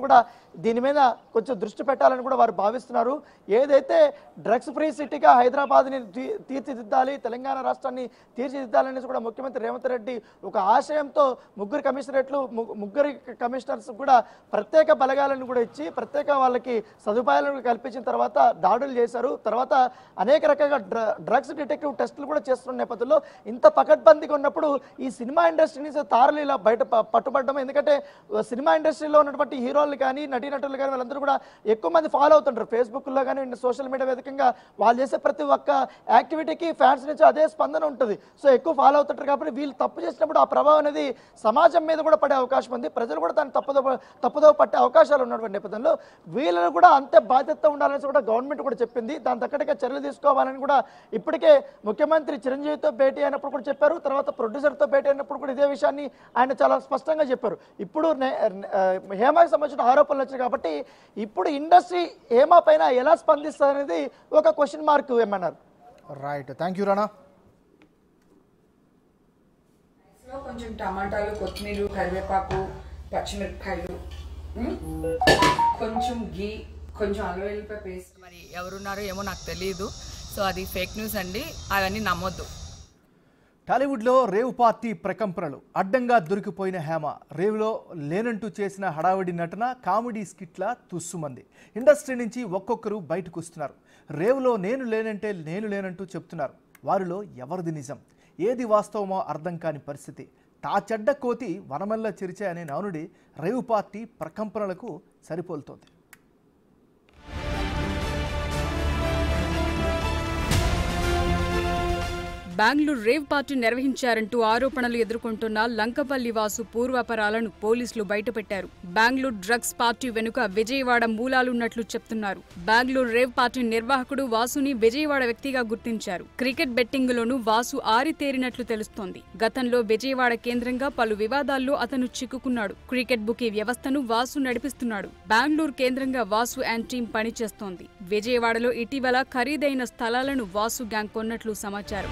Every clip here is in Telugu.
కూడా దీని మీద కొంచెం దృష్టి పెట్టాలని కూడా వారు భావిస్తున్నారు ఏదైతే డ్రగ్స్ ఫ్రీ సిటీగా హైదరాబాద్ని తీ- తీర్చిదిద్దాలి తెలంగాణ రాష్ట్రాన్ని తీర్చిదిద్దాలనేసి కూడా ముఖ్యమంత్రి రేవంత్ రెడ్డి ఒక ఆశయంతో ముగ్గురు కమిషనరేట్లు ము- ముగ్గురు కమిషనర్స్ కూడా ప్రత్యేక బలగాలను కూడా ఇచ్చి ప్రత్యేక వాళ్ళకి సదుపాయాలను కల్పించిన తర్వాత దాడులు చేశారు తర్వాత అనేక రకాల డ్ర- డ్రగ్స్ డిటెక్టివ్ టెస్టులు కూడా చేస్తున్న నేపథ్యంలో ఇంత పకడ్బందీగా ఉన్నప్పుడు ఈ సినిమా ఇండస్ట్రీ నుంచి తారలు ఇలా బయట ప- పట్టుబడడం ఎందుకంటే ఆ, సినిమా ఇండస్ట్రీలో ఉన్నటువంటి హీరోలు కానీ నటీనటులు కానీ వాళ్ళందరూ కూడా ఎక్కువ మంది ఫాలో అవుతుంటారు ఫేస్బుక్లో కానీ సోషల్ మీడియా వేదికగా వాళ్ళు చేసే ప్రతి ఒక్క యాక్టివిటీకి ఫ్యాన్స్ నుంచి అదే స్పందన ఉంటుంది సో ఎక్కువ ఫాలో అవుతుంటారు కాబట్టి వీళ్ళు తప్పు చేసినప్పుడు ఆ ప్రభావం అనేది సమాజం మీద కూడా పడే అవకాశం ఉంది ప్రజలు కూడా దాన్ని తప్పుదో తప్పుదో పట్టే అవకాశాలు ఉన్నటువంటి నేపథ్యంలో వీళ్ళని కూడా అంతే బాధ్యత ఉండాలని కూడా గవర్నమెంట్ కూడా చెప్పింది దాని తగ్గట్టుగా చర్యలు తీసుకోవాలని కూడా ఇప్పటికే ముఖ్యమంత్రి చిరంజీవితో భేటీ అయినప్పుడు కూడా చెప్పారు తర్వాత ప్రొడ్యూసర్తో భేటీ అయినప్పుడు కూడా ఇదే విషయాన్ని ఆయన చాలా స్పష్టంగా చెప్పారు ఇప్పుడు నే- ఆ, హేమాకి సంబంధించిన ఆరోపణలు వచ్చాయి కాబట్టి ఇప్పుడు ఇండస్ట్రీ హేమా పైన ఎలా స్పందిస్తుంది అనేది ఒక క్వశ్చన్ మార్క్ ఏమన్నారు రైట్ థ్యాంక్ యూ రానా లో కొంచెం టమాటాలు కొత్తిమీర కరివేపాకు పచ్చిమిరపకాయలు ఉమ్, కొంచెం గీ కొంచెం అల్లం వెల్లిపాయ పేస్ట్ మరి ఎవరున్నారో ఏమో నాకు తెలియదు సో అది ఫేక్ న్యూస్ అండి అవన్నీ నమ్మొద్దు టాలీవుడ్లో రేవ్ పార్టీ ప్రకంపనలు అడ్డంగా దొరికిపోయిన హేమ రేవ్లో లేనంటూ చేసిన హడావిడి నటన కామెడీ స్కిట్ల తుస్సుమంది ఇండస్ట్రీ నుంచి ఒక్కొక్కరు బయటకు వస్తున్నారు రేవ్లో నేను లేనంటే నేను లేనంటూ చెప్తున్నారు వారిలో ఎవరిది నిజం ఏది వాస్తవమో అర్థం కాని పరిస్థితి తా చెడ్డ కోతి వనమల్ల చెరిచే అనే నానుడి రేవ్ పార్టీ ప్రకంపనలకు సరిపోలుతోంది బెంగళూరు రేవ్ పార్టీ నిర్వహించారంటూ ఆరోపణలు ఎదుర్కొంటున్న లంకపల్లి వాసు పూర్వాపరాలను పోలీసులు బయటపెట్టారు బెంగళూరు డ్రగ్స్ పార్టీ వెనుక విజయవాడ మూలాలున్నట్లు చెప్తున్నారు బెంగళూరు రేవ్ పార్టీ నిర్వాహకుడు వాసుని విజయవాడ వ్యక్తిగా గుర్తించారు క్రికెట్ బెట్టింగ్లోనూ వాసు ఆరితేరినట్లు తెలుస్తోంది గతంలో విజయవాడ కేంద్రంగా పలు వివాదాల్లో అతను చిక్కుకున్నాడు క్రికెట్ బుకీ వ్యవస్థను వాసు నడిపిస్తున్నాడు బెంగళూరు కేంద్రంగా వాసు అండ్ టీం పనిచేస్తోంది విజయవాడలో ఇటీవల ఖరీదైన స్థలాలను వాసు గ్యాంగ్ కొన్నట్లు సమాచారం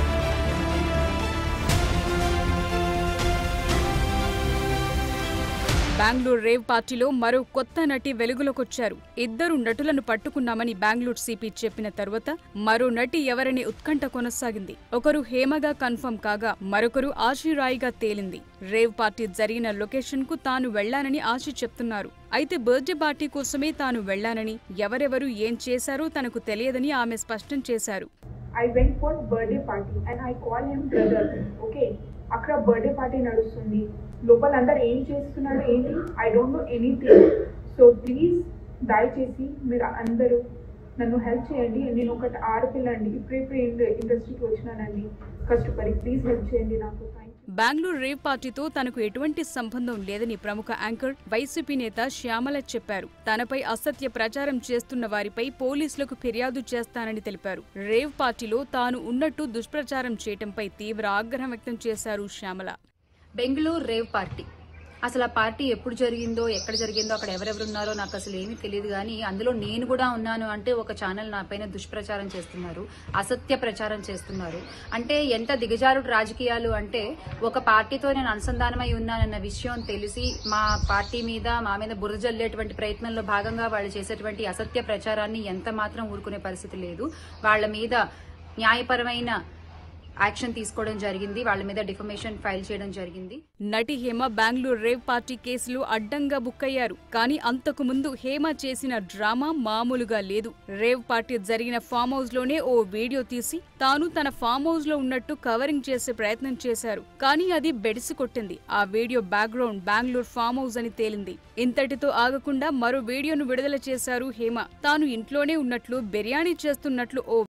బెంగళూరు రేవ్ పార్టీలో మరో కొత్త నటి వెలుగులోకొచ్చారు ఇద్దరు నటులను పట్టుకున్నామని బెంగళూరు సిపి చెప్పిన తరువాత మరో నటి ఎవరనే ఉత్కంఠ కొనసాగింది ఒకరు హేమగా కన్ఫర్మ్ కాగా మరొకరు ఆశీరాయిగా తేలింది రేవ్ పార్టీ జరిగిన లొకేషన్ కు తాను వెళ్లానని ఆశి చెప్తున్నారు అయితే బర్త్డే పార్టీ కోసమే తాను వెళ్లానని ఎవరెవరు ఏం చేశారో తనకు తెలియదని ఆమె స్పష్టం చేశారు I went for birthday party and I call him brother. Okay, అక్కడ బర్త్డే పార్టీ నడుస్తుంది లోపల అందరు ఏం చేస్తున్నారు ఏంటి I don't know anything so please దయచేసి మీరు అందరూ నన్ను హెల్ప్ చేయండి నేను ఒకటి ఆడపిల్ల అండి ఇప్పుడిప్పుడు ఇండస్ట్రీకి వచ్చినానండి కష్టపడి ప్లీజ్ హెల్ప్ చేయండి నాకు థ్యాంక్ యూ బెంగళూరు రేవ్ పార్టీతో తనకు ఎటువంటి సంబంధం లేదని ప్రముఖ యాంకర్ వైసీపీ నేత శ్యామల చెప్పారు తనపై అసత్య ప్రచారం చేస్తున్న వారిపై పోలీసులకు ఫిర్యాదు చేస్తానని తెలిపారు రేవ్ పార్టీలో తాను ఉన్నట్టు దుష్ప్రచారం చేయటంపై తీవ్ర ఆగ్రహం వ్యక్తం చేశారు శ్యామల బెంగళూరు రేవ్ పార్టీ అసలు ఆ పార్టీ ఎప్పుడు జరిగిందో ఎక్కడ జరిగిందో అక్కడ ఎవరెవరు ఉన్నారో నాకు అసలు ఏమీ తెలియదు కానీ అందులో నేను కూడా ఉన్నాను అంటే ఒక ఛానల్ నా పైన దుష్ప్రచారం చేస్తున్నారు అసత్య ప్రచారం చేస్తున్నారు అంటే ఎంత దిగజారుడు రాజకీయాలు అంటే ఒక పార్టీతో నేను అనుసంధానమై ఉన్నానన్న విషయం తెలిసి మా పార్టీ మీద మా మీద బురద జల్లేటువంటి ప్రయత్నంలో భాగంగా వాళ్ళు చేసేటువంటి అసత్య ప్రచారాన్ని ఎంత మాత్రం ఊరుకునే పరిస్థితి లేదు వాళ్ళ మీద న్యాయపరమైన యాక్షన్ తీసుకోవడం జరిగింది వాళ్ళ మీద డిఫమేషన్ ఫైల్ చేయడం జరిగింది నటి హేమ బెంగళూరు రేవ్ పార్టీ కేసులో అడ్డంగా బుక్కయ్యారు కానీ అంతకు ముందు హేమ చేసిన డ్రామా మామూలుగా లేదు రేవ్ పార్టీ జరిగిన ఫామ్ హౌస్ లోనే ఓ వీడియో తీసి తాను తన ఫామ్ హౌస్ లో ఉన్నట్టు కవరింగ్ చేసే ప్రయత్నం చేశారు కానీ అది బెడిసి కొట్టింది ఆ video background Bengaluru farm house అని తేలింది ఇంతటితో ఆగకుండా మరో వీడియోను విడుదల చేశారు హేమ తాను ఇంట్లోనే ఉన్నట్లు బిర్యానీ చేస్తున్నట్లు ఓ